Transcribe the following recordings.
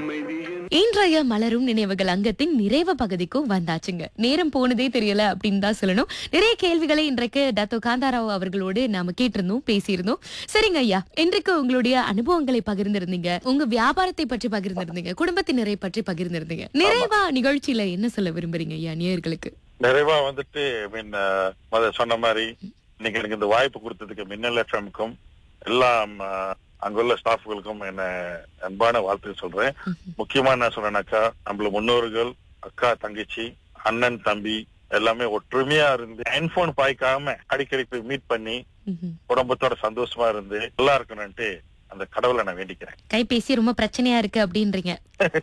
இன்றைய மலரும் நினைவுகள் அங்கத்தின் நிறைவு பகுதிக்கும் வந்தாச்சுங்க நேரம் போனதே தெரியல அப்படின்னு தான் சொல்லணும் நிறைய கேள்விகளை இன்றைக்கு டத்தோ காந்தாராவ் அவர்களோடு நாம கேட்டிருந்தோம் பேசியிருந்தோம் சரிங்க ஐயா இன்றைக்கு உங்களுடைய அனுபவங்களை பகிர்ந்திருந்தீங்க உங்க வியாபாரத்தை பற்றி பகிர்ந்திருந்தீங்க குடும்பத்தினரை பற்றி பகிர்ந்திருந்தீங்க நிறைவா நிகழ்ச்சியில என்ன சொல்ல விரும்புறீங்க ஐயா நேயர்களுக்கு நிறைவா வந்துட்டு மீன் சொன்ன மாதிரி இன்னைக்கு எனக்கு இந்த வாய்ப்பு கொடுத்ததுக்கு மின்னல் எஃப்எம்க்கும் எல்லாம் அஹ், அங்குள்ள ஸ்டாஃப்களுக்கும் என்ன அன்பான வாழ்த்து சொல்றேன் முக்கியமா என்ன சொல்றேன்னாக்கா நம்மள முன்னோர்கள் அக்கா தங்கச்சி அண்ணன் தம்பி எல்லாமே ஒற்றுமையா இருந்து ஹெட்போன் பாய்க்காம அடிக்கடி போய் மீட் பண்ணி ம்ஹும். குடும்பத்தோட சந்தோஷமா இருந்து நல்லா இருக்கணும்ட்டு அந்த கடவுளை நான் வேண்டிக்கிறேன் கைபேசி ரொம்ப பிரச்சனையா இருக்கு அப்படின்றீங்க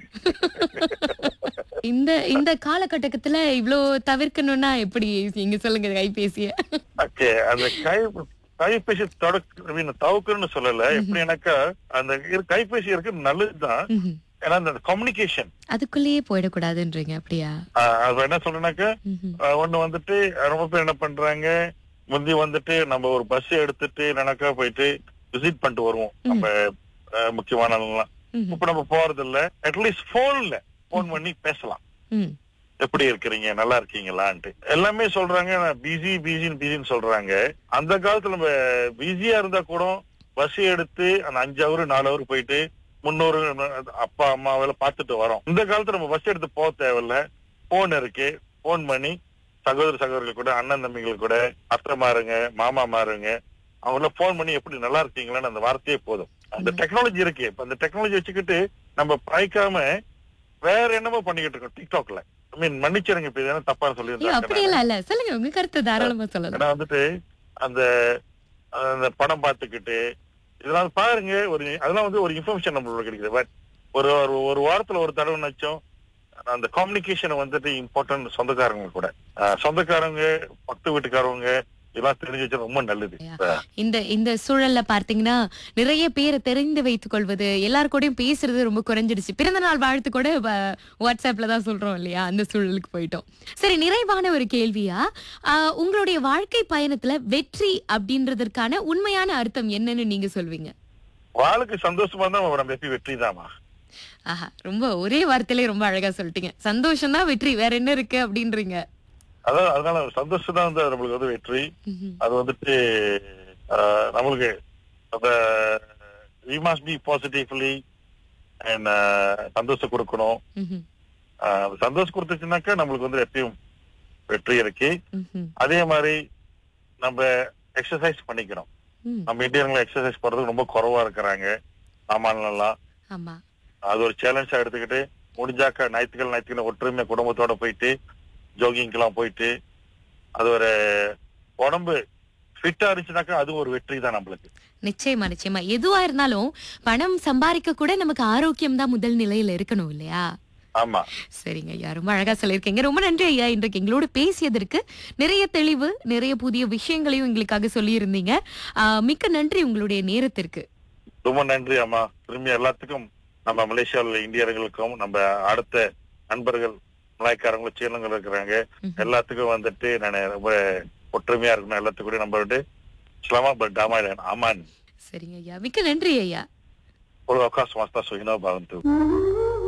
இந்த இந்த காலகட்டத்துல இவ்ளோ தவிர்க்கணும்னா எப்படி நீங்க சொல்லுங்க கைபேசிய ஓகே அந்த கை கைபேசி தொடக்க மீன் தவுக்குன்னு சொல்லல எப்படின்னாக்கா அந்த இரு- கைபேசி இருக்கு நல்லதுதான் ம்ஹும். ஏன்னா அந்த கம்யூனிகேஷன் அதுக்குள்ளேயே போயிடக்கூடாதுன்றீங்க அப்படியா அது என்ன சொல்றேன்னாக்கா ம்ஹும். ஆஹ் ஒண்ணு வந்துட்டு ரொம்ப பேர் என்ன பண்றாங்க முந்தி வந்துட்டு நம்ம ஒரு பஸ் எடுத்துட்டு நினைக்கா போயிட்டு விசிட் பண்ணிட்டு வருவோம் நம்ம ஆஹ் முக்கியமான ஆளுங்கெல்லாம். ம்ஹும். இப்ப நம்ம போறது இல்ல அட்லீஸ்ட் போன்ல போன் பண்ணி பேசலாம் ம். எப்படி இருக்கிறீங்க நல்லா இருக்கீங்களான்ட்டு எல்லாமே சொல்றாங்க பிஸி பிஸின்னு பிஸின்னு சொல்றாங்க அந்த காலத்துல நம்ம பிஸியா இருந்தா கூட பஸ் எடுத்து அந்த அஞ்சு ஹவர் நாலு ஹவர் போயிட்டு முன்னூறு அப்பா அம்மாவெல்லாம் பார்த்துட்டு வரோம் இந்த காலத்துல நம்ம பஸ் எடுத்து போக தேவையில்ல போன் இருக்கு போன் பண்ணி சகோதர சகோதரிகள் கூட அண்ணன் தம்பிகள் கூட அத்தை மாறுங்க மாமா மாறுங்க அவங்கள போன் பண்ணி எப்படி நல்லா இருக்கீங்களான்னு அந்த வார்த்தையே போதும் அந்த டெக்னாலஜி இருக்கு இப்ப அந்த டெக்னாலஜி வச்சுக்கிட்டு நம்ம பாய்க்காம வேற என்னமோ பண்ணிக்கிட்டு இருக்கோம் டிக்டாக்ல ஐ மீன் மன்னிச்சிருங்க இப்ப இதெல்லாம் தப்பா ஐயோ சொல்லியிருந்தாங்க அப்படியெல்லாம் இல்ல சொல்லுங்க உங்க கருத்து தாராளமா சொல்லலாம் ஏன்னா வந்துட்டு அந்த அந்த படம் பார்த்துக்கிட்டு இதெல்லாம் பாருங்க ஒரு அதெல்லாம் வந்து ஒரு இன்ஃபர்மேஷன் நம்மளுக்கு கிடைக்குது பட் ஒரு ஒரு- ஒரு வாரத்துல ஒரு தடவை நச்சோம் அந்த கம்யூனிகேஷன் வந்துட்டு இம்பார்ட்டன்ட் சொந்தக்காரங்க கூட அஹ் சொந்தக்காரங்க பக்கத்து வீட்டுக்காரவங்க இதெல்லாம் தெரிஞ்சு வச்சா ரொம்ப நல்லது அஹ் இந்த இந்த சூழல்ல பார்த்தீங்கன்னா நிறைய பேரை தெரிந்து வைத்துக் கொள்வது எல்லார் கூடயும் பேசுறது ரொம்ப குறைஞ்சிடுச்சு பிறந்த நாள் வாழ்த்து கூட வ- வாட்ஸ்அப்ல தான் சொல்றோம் இல்லையா அந்த சூழலுக்கு போயிட்டோம் சரி நிறைவான ஒரு கேள்வியா ஆஹ், உங்களுடைய வாழ்க்கை பயணத்துல வெற்றி அப்படின்றதற்கான உண்மையான அர்த்தம் என்னன்னு நீங்க சொல்வீங்க வாழ்க்கை சந்தோஷமா இருந்தா நம்ம எப்பயும் வெற்றி தாமா ஆஹா ரொம்ப ஒரே வார்த்தையிலே ரொம்ப அழகா சொல்லிட்டீங்க சந்தோஷம் தான் வெற்றி வேற என்ன இருக்கு அப்படின்றீங்க அதான் அதனால சந்தோஷம் தான் வந்து நம்மளுக்கு வந்து வெற்றி ம்ஹும். அது வந்துட்டு ஆஹ், நம்மளுக்கு அந்த we must be positively and சந்தோஷம் கொடுக்கணும் ம்ஹும். ஆஹ், அது சந்தோஷம் கொடுத்துச்சுனாக்கா நம்மளுக்கு வந்து எப்பயும் வெற்றி இருக்கு ம்ஹும். அதே மாதிரி நம்ம எக்ஸசைஸ் பண்ணிக்கணும் ம். நம்ம இந்தியர்கள் எக்ஸசைஸ் பண்றது ரொம்ப குறைவா இருக்கிறாங்க ஆமாலாம் ஆமா அது ஒரு சேலஞ்சா எடுத்துக்கிட்டு முடிஞ்சாக்கா ஞாயிற்றுக்கிழமை ஞாயிற்றுக்கிழமை ஒற்றுமை குடும்பத்தோட போயிட்டு ஜோகிங்க்கெல்லாம் போயிட்டு அது ஒரு உடம்பு ஃபிட்டா இருந்துச்சுனாக்கா அது ஒரு வெற்றி தான் நம்மளுக்கு நிச்சயமா நிச்சயமா எதுவா இருந்தாலும் பணம் சம்பாதிக்க கூட நமக்கு ஆரோக்கியம் தான் முதல் நிலையில இருக்கணும் இல்லையா ஆமா சரிங்க ஐயா ரொம்ப அழகா சொல்லியிருக்கீங்க ரொம்ப நன்றி ஐயா இன்றைக்கு எங்களோட பேசியதற்கு நிறைய தெளிவு நிறைய புதிய விஷயங்களையும் எங்களுக்காக சொல்லியிருந்தீங்க ஆஹ், மிக்க நன்றி உங்களுடைய நேரத்திற்கு ரொம்ப நன்றி அம்மா திரும்பி எல்லாத்துக்கும் நம்ம மலேசியாவில் இந்தியர்களுக்கும் நம்ம அடுத்த நண்பர்கள் மலாய்க்காரங்களும் சீனங்களும் இருக்கிறாங்க ம்ஹும். எல்லாத்துக்கும் வந்துட்டு நான் ரொம்ப ஒற்றுமையா இருக்கணும் எல்லாத்துக்கும் கூட நம்ம வந்து இஸ்லாமா பட் டாமாயிலன் அமான் சரிங்க ஐயா மிக்க நன்றி ஐயா ஒரு அவகாசம் வாஸ்தா சுகினோ பவந்து